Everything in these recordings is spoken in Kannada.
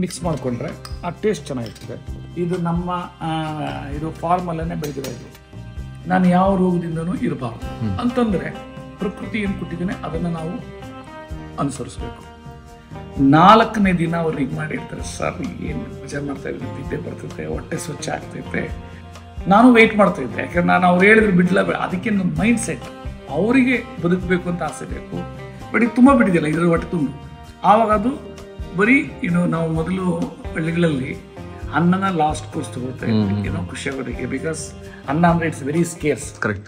ಮಿಕ್ಸ್ ಮಾಡಿಕೊಂಡ್ರೆ ಆ ಟೇಸ್ಟ್ ಚೆನ್ನಾಗಿರ್ತದೆ ಇದು ನಮ್ಮ ಆ, ಇದು ಫಾರ್ಮಲ್ಲೇ ಬೆಳೆದಿರೋದು ನಾನು ಯಾವ ರೋಗದಿಂದನೂ ಇರಬಾರ್ದು ಅಂತಂದ್ರೆ ಪ್ರಕೃತಿ ಏನು ಕೊಟ್ಟಿದ್ದೇನೆ ಅದನ್ನು ನಾವು ಅನುಸರಿಸಬೇಕು ನಾಲ್ಕನೇ ದಿನ ಅವ್ರು ಹಿಂಗೆ ಮಾಡಿರ್ತಾರೆ ಸರ್ ಏನು ಮಜಾ ಮಾಡ್ತಾ ಇದ್ರಿ ನಿದ್ದೆ ಬರ್ತೈತೆ ಹೊಟ್ಟೆ ಸ್ವಚ್ಛ ಆಗ್ತೈತೆ ನಾನು ವೆಯ್ಟ್ ಮಾಡ್ತಾ ಇದ್ದೆ ಯಾಕಂದ್ರೆ ನಾನು ಅವ್ರು ಹೇಳಿದ್ರು ಬಿಡ್ಲ ಅದಕ್ಕೆ ನನ್ನ ಮೈಂಡ್ ಸೆಟ್ ಅವರಿಗೆ ಬದುಕಬೇಕು ಅಂತ ಆಸೆ ಬೇಕು ಬಟ್ ಇದು ತುಂಬ ಬಿಟ್ಟಿದೆಯಲ್ಲ ಇದ್ರ ಹೊಟ್ಟೆ ತುಂಬ ಆವಾಗ ಅದು ಬರೀ ಏನು ನಾವು ಮೊದಲು ಹಳ್ಳಿಗಳಲ್ಲಿ ಅನ್ನನ ಲಾಸ್ಟ್ ಕೋರ್ಸ್ ತಗೊಳ್ತಾ ಇದ್ವಿ ಏನೋ ಖುಷಿಯಾಗೋದಕ್ಕೆ ಬಿಕಾಸ್ ಅನ್ನ ಅಂದ್ರೆ it's very scarce correct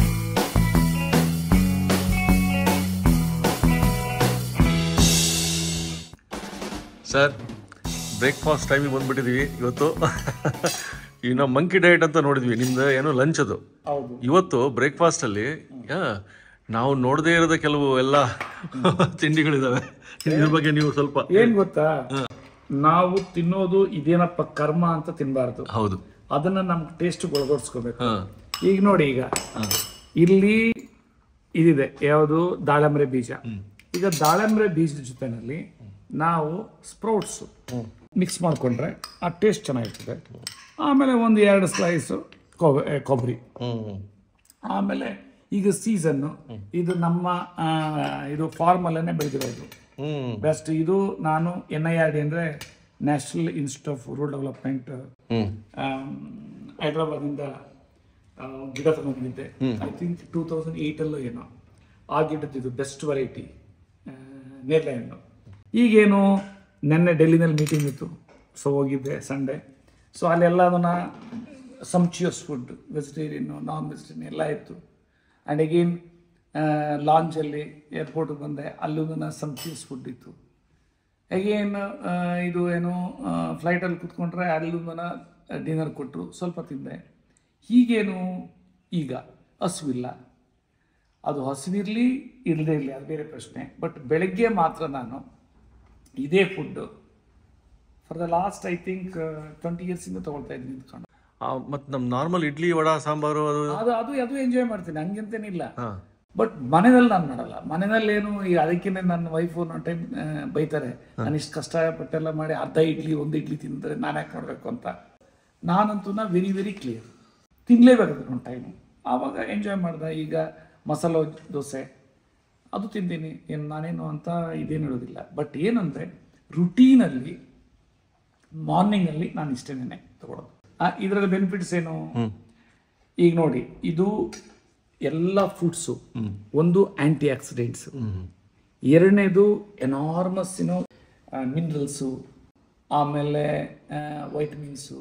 sir breakfast ಟೈಮಿಗೆ ಬಂದ್ಬಿಟ್ಟಿದೀವಿ ಇವತ್ತು ಈಗ ನಾವು ಮಂಕಿ ಡಯಟ್ ಅಂತ ನೋಡಿದ್ವಿ ನಿಮ್ದು ಏನೋ ಲಂಚ್ ಅದು ಹೌದು ಇವತ್ತು ಬ್ರೇಕ್ಫಾಸ್ಟ್ ಅಲ್ಲಿ ಯಾ, ನಾವು ನೋಡದೇ ಇರೋದ ಕೆಲವು ಎಲ್ಲ ತಿಂಡಿಗಳಿದಾವೆ ಇದ್ರ ಬಗ್ಗೆ ನೀವು ಸ್ವಲ್ಪ ಏನ್ ಗೊತ್ತಾ ನಾವು ತಿನ್ನೋದು ಇದೇನಪ್ಪ ಕರ್ಮ ಅಂತ ತಿನ್ಬಾರ್ದು ಹೌದು ಅದನ್ನ ನಮ್ಗೆ ಟೇಸ್ಟ್ ಒಳಗಡಿಸ್ಕೋಬೇಕು ಹಾ ಈಗ ನೋಡಿ ಈಗ ಇಲ್ಲಿ ಇದಿದೆ ಯಾವುದು ದಾಳಂಬ್ರೆ ಬೀಜ ಈಗ ದಾಳಂಬ್ರೆ ಬೀಜದ ಜೊತೆನಲ್ಲಿ ನಾವು ಸ್ಪ್ರೌಟ್ಸ್ ಮಿಕ್ಸ್ ಮಾಡಿಕೊಂಡ್ರೆ ಆ ಟೇಸ್ಟ್ ಚೆನ್ನಾಗಿರ್ತದೆ ಆಮೇಲೆ ಒಂದು ಎರಡು ಸ್ಲೈಸು ಕೊಬ್ಬರಿ ಹ್ಮ್ ಆಮೇಲೆ ಈಗ ಸೀಸನ್ನು ಇದು ನಮ್ಮ ಆ, ಇದು ಫಾರ್ಮಲ್ಲೇ ಬೆಳೆದಿರೋದು ಹ್ಮ್ ಬೆಸ್ಟ್ ಇದು ನಾನು ಎನ್ ಐ ಆರ್ ಡಿ ಅಂದರೆ national institute of rural development hmm ಹೈದ್ರಾಬಾದಿಂದ ಆ, ಗಿಡ ತಗೊಂಡಿದ್ದೆ ಐ ಥಿಂಕ್ ಟೂ ತೌಸಂಡ್ ಏಯ್ಟಲ್ಲೂ ಏನೋ ಆ ಗಿಡದ್ದು ಬೆಸ್ಟ್ ವೆರೈಟಿ ನೇರಳೆ ಹಣ್ಣು ಈಗೇನು ನೆನ್ನೆ ಡೆಲ್ಲಿನಲ್ಲಿ ಮೀಟಿಂಗ್ ಇತ್ತು ಸೊ ಹೋಗಿದ್ದೆ ಸಂಡೇ ಸೊ ಅಲ್ಲೆಲ್ಲ ಅದನ್ನ sumptuous food vegetarian non vegetarian ಎಲ್ಲ ಇತ್ತು ಆ್ಯಂಡ್ ಅಗೇನ್ ಲಾಂಚಲ್ಲಿ ಏರ್ಪೋರ್ಟಿಗೆ ಬಂದೆ ಅಲ್ಲೂ ಸಂಚಿಯಸ್ ಫುಡ್ ಇತ್ತು ಅಗೇನ್ ಇದು ಏನು ಫ್ಲೈಟಲ್ಲಿ ಕೂತ್ಕೊಂಡ್ರೆ ಅಲ್ಲಿಂದನ ಡಿನ್ನರ್ ಕೊಟ್ಟರು ಸ್ವಲ್ಪ ತಿಂದೆ ಹೀಗೇನು ಈಗ ಹಸುವಿಲ್ಲ ಅದು ಹಸಿವಿರಲಿ ಇಲ್ಲದೇ ಇರಲಿ ಅದು ಬೇರೆ ಪ್ರಶ್ನೆ ಬಟ್ ಬೆಳಗ್ಗೆ ಮಾತ್ರ ನಾನು ಇದೇ food for the last I think twenty ಇಯರ್ಸಿಂದ ತೊಗೊಳ್ತಾ ಇದ್ದೀನಿ ನಿಂತ್ಕೊಂಡು ಮತ್ತು ನಮ್ಮ ನಾರ್ಮಲ್ ಇಡ್ಲಿ ವಡ ಸಾಂಬಾರು ಅದು ಅದು ಅದು ಅದು ಎಂಜಾಯ್ ಮಾಡ್ತೀನಿ ಹಂಗಂತೇನಿಲ್ಲ ಹಾ ಬಟ್ ಮನೆಯಲ್ಲಿ ನಾನು ಮಾಡಲ್ಲ ಮನೆಯಲ್ಲಿ ಏನು ಈಗ ಅದಕ್ಕೆ ನನ್ನ ವೈಫ್ ಒಂದೊಂದು ಟೈಮ್ ಬೈತಾರೆ ನಾನು ಇಷ್ಟು ಕಷ್ಟಪಟ್ಟೆಲ್ಲ ಮಾಡಿ ಅರ್ಧ ಇಡ್ಲಿ ಒಂದು ಇಡ್ಲಿ ತಿಂದರೆ ನಾನು ಯಾಕೆ ಮಾಡಬೇಕು ಅಂತ ನಾನಂತೂ ನಾ ವೆರಿ ವೆರಿ ಕ್ಲಿಯರ್ ತಿನ್ನಲೇಬೇಕು ಒಂದು ಟೈಮು ಆವಾಗ ಎಂಜಾಯ್ ಮಾಡಿದೆ ಈಗ ಮಸಾಲ ದೋಸೆ ಅದು ತಿಂತೀನಿ ಏನು ನಾನೇನು ಅಂತ ಇದೇನು ಹೇಳೋದಿಲ್ಲ ಬಟ್ ಏನಂದರೆ ರುಟೀನಲ್ಲಿ ಮಾರ್ನಿಂಗಲ್ಲಿ ನಾನು ಇಷ್ಟೇನೆ ತಗೊಳ್ಳೋದು ಇದರಲ್ಲಿ ಬೆನಿಫಿಟ್ಸ್ ಏನು ಈಗ ನೋಡಿ ಇದು ಎಲ್ಲ ಫುಡ್ಸು ಒಂದು ಆಂಟಿ ಆಕ್ಸಿಡೆಂಟ್ಸ್ ಎರಡನೇದು ಎನಾರ್ಮಸ್ ಏನೋ ಮಿನರಲ್ಸು ಆಮೇಲೆ ವೈಟಮಿನ್ಸು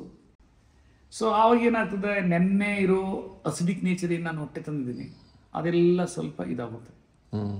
ಸೊ ಆವಾಗ ಏನಾಗ್ತದೆ ನೆನ್ನೆ ಇರೋ ಅಸಿಡಿಕ್ ನೇಚರ್ ಏನು ನಾನು ಹೊಟ್ಟೆ ತಂದಿದ್ದೀನಿ ಅದೆಲ್ಲ ಸ್ವಲ್ಪ ಇದಾಗುತ್ತೆ ಹ್ಮ್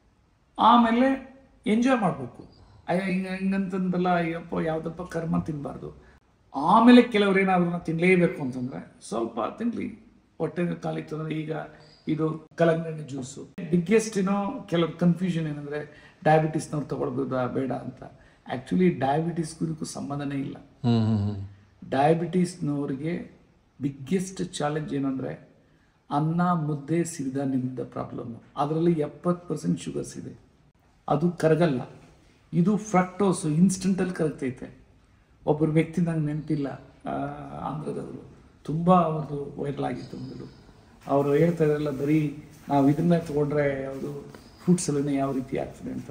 ಆಮೇಲೆ ಎಂಜಾಯ್ ಮಾಡಬೇಕು ಅಯ್ಯ ಹಿಂಗ ಹಿಂಗಂತಂದಲ್ಲ ಅಯ್ಯಪ್ಪ ಯಾವುದಪ್ಪ ಕರ್ಮ ತಿನ್ನಬಾರ್ದು ಆಮೇಲೆ ಕೆಲವ್ರು ಏನಾದ್ರು ತಿನ್ನಲೇಬೇಕು ಅಂತಂದ್ರೆ ಸ್ವಲ್ಪ ತಿನ್ಲಿ ಹೊಟ್ಟೆ ಖಾಲಿ ತಂದ್ರೆ ಈಗ ಇದು ಕಲ್ಲಂಗಡಿ ಜ್ಯೂಸು ಬಿಗ್ಗೆಸ್ಟ್ ಏನೋ ಕೆಲವು ಕನ್ಫ್ಯೂಷನ್ ಏನಂದ್ರೆ ಡಯಾಬಿಟಿಸ್ನವ್ರು ತಗೊಳ್ಬೋದಾ ಬೇಡ ಅಂತ ಆ್ಯಕ್ಚುಲಿ ಡಯಾಬಿಟಿಸ್ಗೂ ಇದಕ್ಕೂ ಸಂಬಂಧನೇ ಇಲ್ಲ ಹ್ಮ್ ಹ್ಮ್ ಹ್ಮ್ ಡಯಾಬಿಟೀಸ್ನವರಿಗೆ ಬಿಗ್ಗೆಸ್ಟ್ ಚಾಲೆಂಜ್ ಏನಂದರೆ ಅನ್ನ ಮುದ್ದೆ ಸಿರಿಧಾನ್ಯದಿಂದ ಪ್ರಾಬ್ಲಮ್ ಅದರಲ್ಲಿ ಎಪ್ಪತ್ತು ಪರ್ಸೆಂಟ್ ಶುಗರ್ಸ್ ಇದೆ ಅದು ಕರಗಲ್ಲ ಇದು ಫ್ರಕ್ಟೋಸು ಇನ್ಸ್ಟಂಟಲ್ಲಿ ಕರಗ್ತೈತೆ ಒಬ್ಬರು ವ್ಯಕ್ತಿ ನಂಗೆ ನೆನಪಿಲ್ಲ ಆ, ಆಂಧ್ರದವರು ತುಂಬ ಅವ್ರದ್ದು ವೈರಲ್ ಆಗಿತ್ತು ಮೊದಲು ಅವರು ಹೇಳ್ತಾ ಇದ್ರಲ್ಲ ಬರೀ ನಾವು ಇದನ್ನ ತಗೊಂಡ್ರೆ ಯಾವುದು ಫ್ರೂಟ್ಸಲ್ಲೇ ಯಾವ ರೀತಿ ಆಗ್ತದೆ ಅಂತ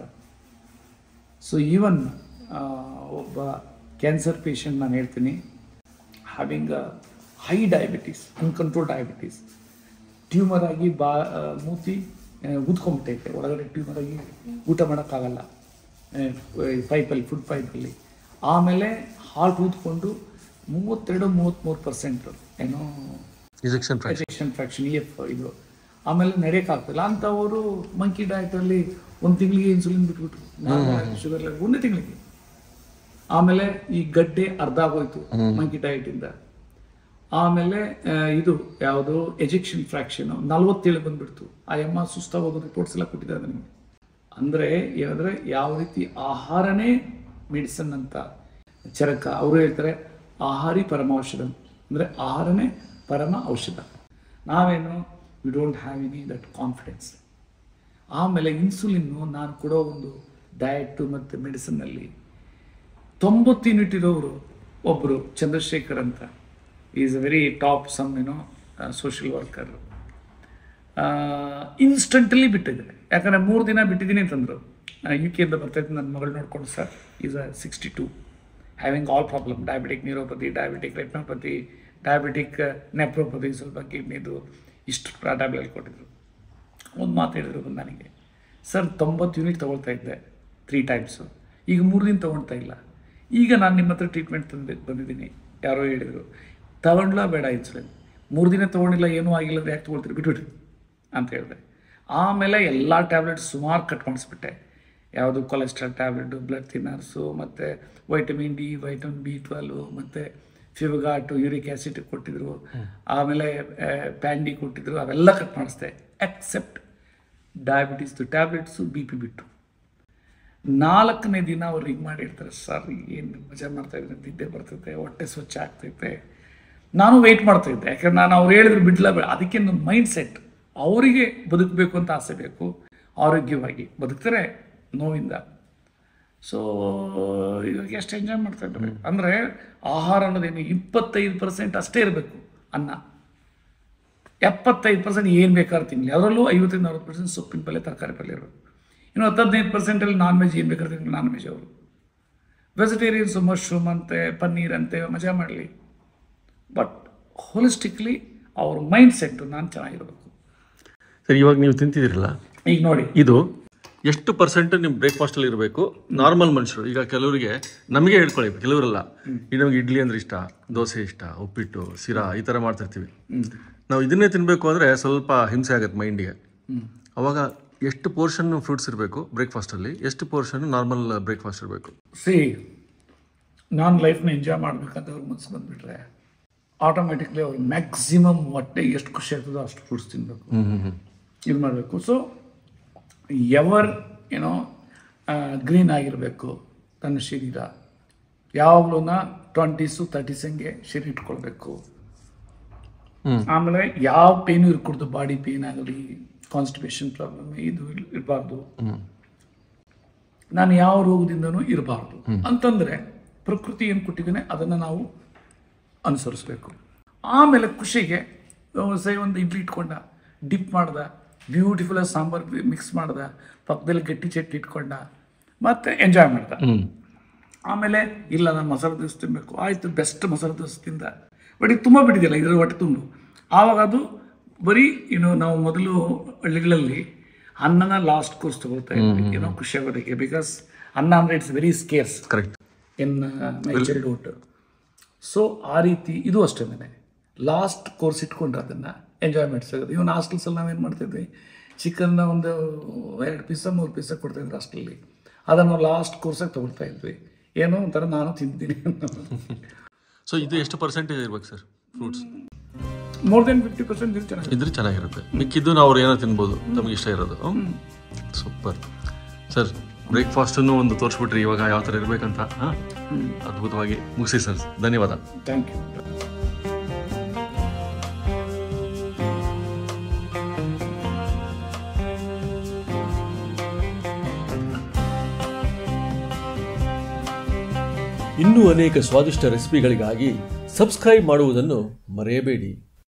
ಸೊ ಈವನ್ ಒಬ್ಬ ಕ್ಯಾನ್ಸರ್ ಪೇಷಂಟ್ ನಾನು ಹೇಳ್ತೀನಿ having high diabetes uncontrol diabetes tumour ಆಗಿ ಬಾ ಆ, ಮೂತಿ ಊದ್ಕೊಂಬಿಟ್ಟೈತೆ ಒಳಗಡೆ ಟ್ಯೂಮರ್ ಆಗಿ ಊಟ ಮಾಡೋಕ್ಕಾಗಲ್ಲ ಪೈಪಲ್ಲಿ ಫುಡ್ ಪೈಪಲ್ಲಿ ಆಮೇಲೆ ಹಾರ್ಟ್ ಊದ್ಕೊಂಡು ಮೂವತ್ತೆರಡು ಮೂವತ್ತ್ಮೂರು ಪರ್ಸೆಂಟ್ ಏನೋ ejection fraction ejection fraction E F ಇದು ಆಮೇಲೆ ನಡೆಯೋಕ್ಕಾಗ್ತಿಲ್ಲ ಅಂಥವರು ಮಂಕಿ ಡಯಟಲ್ಲಿ ಒಂದು ತಿಂಗಳಿಗೆ ಇನ್ಸುಲಿನ್ ಬಿಟ್ಬಿಟ್ರು ಶುಗರ್ ಒಂದೇ ತಿಂಗಳಿಗೆ ಆಮೇಲೆ ಈ ಗಡ್ಡೆ ಅರ್ಧ ಆಗೋಯ್ತು ಮಂಕಿ ಡಯಟಿಂದ ಆಮೇಲೆ ಆ, ಇದು ಯಾವುದು ಎಜೆಕ್ಷನ್ ಫ್ರಾಕ್ಷನ್ ನಲ್ವತ್ತೇಳು ಬಂದ್ಬಿಡ್ತು ಆ ಎಮ್ಮ ಸುಸ್ತಾಗೋದು ರಿಪೋರ್ಟ್ಸ್ ಎಲ್ಲ ಕೊಟ್ಟಿದ್ದಾರೆ ನನಗೆ ಅಂದರೆ ಏನಂದರೆ ಯಾವ ರೀತಿ ಆಹಾರನೇ ಮೆಡಿಸನ್ ಅಂತ ಚರಕ ಅವರು ಹೇಳ್ತಾರೆ ಆಹಾರಿ ಪರಮ ಔಷಧ ಅಂದರೆ ಆಹಾರನೇ ಪರಮ ಔಷಧ ನಾವೇನು we don't have any that confidence ಆಮೇಲೆ ಇನ್ಸುಲಿನ್ನು ನಾನು ಕೊಡೋ ಒಂದು ಡಯಟು ಮತ್ತು ಮೆಡಿಸನ್ನಲ್ಲಿ ತೊಂಬತ್ತು ಯೂನಿಟ್ ಇರೋರು ಒಬ್ಬರು ಚಂದ್ರಶೇಖರ್ ಅಂತ is a very top some ಏನೋ ಸೋಷಿಯಲ್ ವರ್ಕರ್ ಇನ್ಸ್ಟಂಟಲ್ಲಿ ಬಿಟ್ಟಿದ್ದಾರೆ ಯಾಕಂದರೆ ಮೂರು ದಿನ ಬಿಟ್ಟಿದ್ದೀನಿ ಅಂತಂದರು ಯು ಕೆಯಿಂದ ಬರ್ತಾಯಿದ್ದು ನನ್ನ ಮಗಳು ನೋಡ್ಕೊಂಡು sir is a sixty two having all problem diabetic neuropathy diabetic retinopathy diabetic nephropathy ಸ್ವಲ್ಪ ಕಿಡ್ನಿದು ಇಷ್ಟು ಟ್ಯಾಬ್ಲೆಟ್ ಕೊಟ್ಟಿದ್ರು ಒಂದು ಮಾತು ಹೇಳಿದ್ರು ಬಂದು ನನಗೆ ಸರ್ ತೊಂಬತ್ತು ಯೂನಿಟ್ ತೊಗೊಳ್ತಾ ಇದ್ದೆ ತ್ರೀ ಟೈಮ್ಸು ಈಗ ಮೂರು ದಿನ ತೊಗೊಳ್ತಾ ಇಲ್ಲ ಈಗ ನಾನು ನಿಮ್ಮ ಹತ್ರ ಟ್ರೀಟ್ಮೆಂಟ್ ತಂದು ಬಂದಿದ್ದೀನಿ ಯಾರೋ ಹೇಳಿದರು ತಗೊಂಡ್ಲಾ ಬೇಡ ಇನ್ಸುಲಿನ್ ಮೂರು ದಿನ ತೊಗೊಂಡಿಲ್ಲ ಏನೂ ಆಗಿಲ್ಲ ಅಂದ್ರೆ ಯಾಕೆ ತೊಗೊಳ್ತೀರಿ ಬಿಟ್ಬಿಡ್ರಿ ಅಂತ ಹೇಳಿದೆ ಆಮೇಲೆ ಎಲ್ಲ ಟ್ಯಾಬ್ಲೆಟ್ ಸುಮಾರು ಕಟ್ ಮಾಡಿಸ್ಬಿಟ್ಟೆ ಯಾವುದು ಕೊಲೆಸ್ಟ್ರಾಲ್ ಟ್ಯಾಬ್ಲೆಟು ಬ್ಲಡ್ ಥಿನ್ನರ್ಸು ಮತ್ತು vitamin D vitamin B twelve ಮತ್ತು ಫಿವಗಾಟು ಯೂರಿಕ್ ಆ್ಯಸಿಡ್ ಕೊಟ್ಟಿದ್ರು ಆಮೇಲೆ ಪ್ಯಾಂಡಿ ಕೊಟ್ಟಿದ್ರು ಅವೆಲ್ಲ ಕಟ್ ಮಾಡಿಸ್ದೆ ಎಕ್ಸೆಪ್ಟ್ ಡಯಾಬಿಟೀಸ್ದು ಟ್ಯಾಬ್ಲೆಟ್ಸು ಬಿ ಪಿ ಬಿಟ್ಟು ನಾಲ್ಕನೇ ದಿನ ಅವ್ರು ಹಿಂಗೆ ಮಾಡಿರ್ತಾರೆ ಸರ್ ಏನು ಮಜಾ ಮಾಡ್ತಾ ಇದ್ರೆ ನಿದ್ದೆ ಬರ್ತೈತೆ ಹೊಟ್ಟೆ ಸ್ವಚ್ಛ ಆಗ್ತೈತೆ ನಾನು ವೆಯ್ಟ್ ಮಾಡ್ತಾ ಇದ್ದೆ ಯಾಕಂದ್ರೆ ನಾನು ಅವ್ರು ಹೇಳಿದ್ರು ಬಿಡ್ಲ ಬೇಡ ಅದಕ್ಕೆ ನನ್ನ ಮೈಂಡ್ ಸೆಟ್ ಅವರಿಗೆ ಬದುಕಬೇಕು ಅಂತ ಆಸೆ ಬೇಕು ಆರೋಗ್ಯವಾಗಿ ಬದುಕ್ತಾರೆ ನೋವಿಂದ ಸೊ ಇವಾಗ ಎಷ್ಟು ಎಂಜಾಯ್ ಮಾಡ್ತಾ ಇದ್ದಾರೆ ಅಂದರೆ ಆಹಾರ ಅನ್ನೋದೇನು ಇಪ್ಪತ್ತೈದು ಪರ್ಸೆಂಟ್ ಅಷ್ಟೇ ಇರಬೇಕು ಅನ್ನ ಎಪ್ಪತ್ತೈದು ಪರ್ಸೆಂಟ್ ಏನು ಬೇಕಾದ್ರೂ ತಿನ್ನಲಿ ಅದರಲ್ಲೂ ಐವತ್ತರಿಂದ ಅರವತ್ತು ಪರ್ಸೆಂಟ್ ಸೊಪ್ಪಿನ ಪಲ್ಯ ತರಕಾರಿ ಪಲ್ಯ ಇರೋದು ಇನ್ನು ಹತ್ತು ಹದಿನೈದು ಪರ್ಸೆಂಟಲ್ಲಿ ನಾನ್ ವೆಜ್ ಏನು ಬೇಕಾದ್ರೆ ತಿನ್ನಲಿ ನಾನ್ ವೆಜ್ ಅವರು ವೆಜಿಟೇರಿಯನ್ಸು ಮಶ್ರೂಮ್ ಅಂತೆ ಪನ್ನೀರ್ ಅಂತೆ ಮಜಾ ಮಾಡಲಿ ಬಟ್ ಹೋಲಿಸ್ಟಿಕ್ಲಿ ಅವ್ರ ಮೈಂಡ್ ಸೆಟ್ಟು ನಾನು ಚೆನ್ನಾಗಿರಬೇಕು ಸರ್ ಇವಾಗ ನೀವು ತಿಂತಿದ್ದೀರಲ್ಲ ಈಗ ನೋಡಿ ಇದು ಎಷ್ಟು ಪರ್ಸೆಂಟ್ ನಿಮ್ಮ ಬ್ರೇಕ್ಫಾಸ್ಟಲ್ಲಿ ಇರಬೇಕು ನಾರ್ಮಲ್ ಮನುಷ್ಯರು ಈಗ ಕೆಲವರಿಗೆ ನಮಗೆ ಹೇಳ್ಕೊಳ್ಳಿ ಕೆಲವರೆಲ್ಲ ಈಗ ನಮಗೆ ಇಡ್ಲಿ ಅಂದ್ರೆ ಇಷ್ಟ ದೋಸೆ ಇಷ್ಟ ಉಪ್ಪಿಟ್ಟು ಸಿರಾ ಈ ಥರ ಮಾಡ್ತಿರ್ತೀವಿ ನಾವು ಇದನ್ನೇ ತಿನ್ನಬೇಕು ಅಂದರೆ ಸ್ವಲ್ಪ ಹಿಂಸೆ ಆಗುತ್ತೆ ಮೈಂಡಿಗೆ ಅವಾಗ ಎಷ್ಟು ಪೋರ್ಷನ್ ಫ್ರೂಟ್ಸ್ ಇರಬೇಕು ಬ್ರೇಕ್ಫಾಸ್ಟಲ್ಲಿ ಎಷ್ಟು ಪೋರ್ಷನ್ ನಾರ್ಮಲ್ ಬ್ರೇಕ್ಫಾಸ್ಟ್ ಇರಬೇಕು ಸಿ ನಾನು ಲೈಫ್ನ ಎಂಜಾಯ್ ಮಾಡ್ಬೇಕಂತ ಅವ್ರ ಮನಸ್ಸು ಬಂದುಬಿಟ್ರೆ ಆಟೋಮೆಟಿಕ್ಲಿ ಅವ್ರು ಮ್ಯಾಕ್ಸಿಮಮ್ ಹೊಟ್ಟೆ ಎಷ್ಟು ಖುಷಿ ಆಗ್ತದೋ ಅಷ್ಟು ಫ್ರೂಟ್ಸ್ ತಿನ್ನಬೇಕು ಹ್ಞೂ ಹ್ಞೂ ಹ್ಞೂ ಇದು ಮಾಡಬೇಕು ಸೊ ಎವರ್ ಏನೋ ಗ್ರೀನ್ ಆಗಿರಬೇಕು ತನ್ನ ಶರೀರ ಯಾವಾಗಲೂ ಟ್ವೆಂಟೀಸು ತರ್ಟೀಸಂಗೆ ಶರೀರ ಇಟ್ಕೊಳ್ಬೇಕು ಹ್ಮ್. ಆಮೇಲೆ ಯಾವ ಪೇನು ಇರ್ಕೊಡ್ದು ಬಾಡಿ ಪೇನ್ ಆಗಲಿ ಕಾನ್ಸ್ಟಿಪೇಷನ್ ಪ್ರಾಬ್ಲಮ್ ಇದು ಇರಬಾರ್ದು ಹ್ಞೂ ನಾನು ಯಾವ ರೋಗದಿಂದನೂ ಇರಬಾರ್ದು ಅಂತಂದರೆ ಪ್ರಕೃತಿ ಏನು ಕೊಟ್ಟಿದ್ದೇನೆ ಅದನ್ನು ನಾವು ಅನುಸರಿಸ್ಬೇಕು ಆಮೇಲೆ ಖುಷಿಗೆ ಸೈ ಒಂದು ಇಡ್ಲಿ ಇಟ್ಕೊಂಡ ಡಿಪ್ ಮಾಡ್ದ ಬ್ಯೂಟಿಫುಲ್ ಸಾಂಬಾರು ಮಿಕ್ಸ್ ಮಾಡ್ದ ಪಕ್ಕದಲ್ಲಿ ಗಟ್ಟಿ ಚಟ್ನಿ ಇಟ್ಕೊಂಡ ಮತ್ತೆ ಎಂಜಾಯ್ ಮಾಡ್ದ ಹ್ಞೂ ಆಮೇಲೆ ಇಲ್ಲ ನಾನು ಮಸಾಲೆ ದೋಸೆ ತಿನ್ನಬೇಕು ಆಯಿತು ಬೆಸ್ಟ್ ಮಸಾಲೆ ದೋಸೆ ತಿಂದ ಬಟ್ ಇದು ತುಂಬ ಬಿಟ್ಟಿದೆಯಲ್ಲ ಇದರ ಹೊಟ್ಟೆ ತುಂಬ ಆವಾಗ ಅದು ಬರೀ ಏನು ನಾವು ಮೊದಲು ಹಳ್ಳಿಗಳಲ್ಲಿ ಅನ್ನನ ಲಾಸ್ಟ್ ಕೋರ್ಸ್ ತಗೊಳ್ತಾ ಇದ್ವಿ ಏನೋ ಖುಷಿ ಆಗೋದಕ್ಕೆ ಬಿಕಾಸ್ ಅನ್ನ ಅಂದರೆ it's very scarce correct in my childhood so ಆ ರೀತಿ ಇದು ಅಷ್ಟೇ ಲಾಸ್ಟ್ ಕೋರ್ಸ್ ಇಟ್ಕೊಂಡ್ರೆ ಅದನ್ನು ಎಂಜಾಯ್ಮೆಂಟ್ ಸಿಗೋದು ಇವನು ಹಾಸ್ಟೆಲ್ಸಲ್ಲಿ ನಾವೇನು ಮಾಡ್ತಿದ್ವಿ ಚಿಕನ್ನ ಒಂದು ಎರಡು ಪೀಸ ಮೂರು ಪೀಸ ಕೊಡ್ತಾಯಿದ್ರು ಹಾಸ್ಟೆಲಲ್ಲಿ ಅದನ್ನು ಲಾಸ್ಟ್ ಕೋರ್ಸಾಗಿ ತೊಗೊಳ್ತಾ ಇದ್ವಿ ಏನೋ ಒಂಥರ ನಾನು ತಿಂತೀನಿ ಸೊ ಇದು ಎಷ್ಟು ಪರ್ಸೆಂಟೇಜ್ ಇರ್ಬೇಕು sir fruits more than fifty percent ಇದು ಚೆನ್ನಾಗಿ ಇದ್ರೆ ಚೆನ್ನಾಗಿರುತ್ತೆ ಮಿಕ್ಕಿದ್ದು ನಾವು ಅವ್ರು ಏನೋ ತಿನ್ಬೋದು ನಮಗೆ ಇಷ್ಟ ಇರೋದು ಸೂಪರ್ ಸರ್ ಬ್ರೇಕ್ಫಾಸ್ಟನ್ನು ಒಂದು ತೋರಿಸ್ಬಿಟ್ರಿ ಇವಾಗ ಯಾವ ಥರ ಇರಬೇಕಂತ ಹಾಂ ಅದ್ಭುತವಾಗಿ ಮುಗಿಸಿ ಸರ್ ಧನ್ಯವಾದ ಥ್ಯಾಂಕ್ ಯು ಇನ್ನೂ ಅನೇಕ ಸ್ವಾದಿಷ್ಟ ರೆಸಿಪಿಗಳಿಗಾಗಿ ಸಬ್ಸ್ಕ್ರೈಬ್ ಮಾಡುವುದನ್ನು ಮರೆಯಬೇಡಿ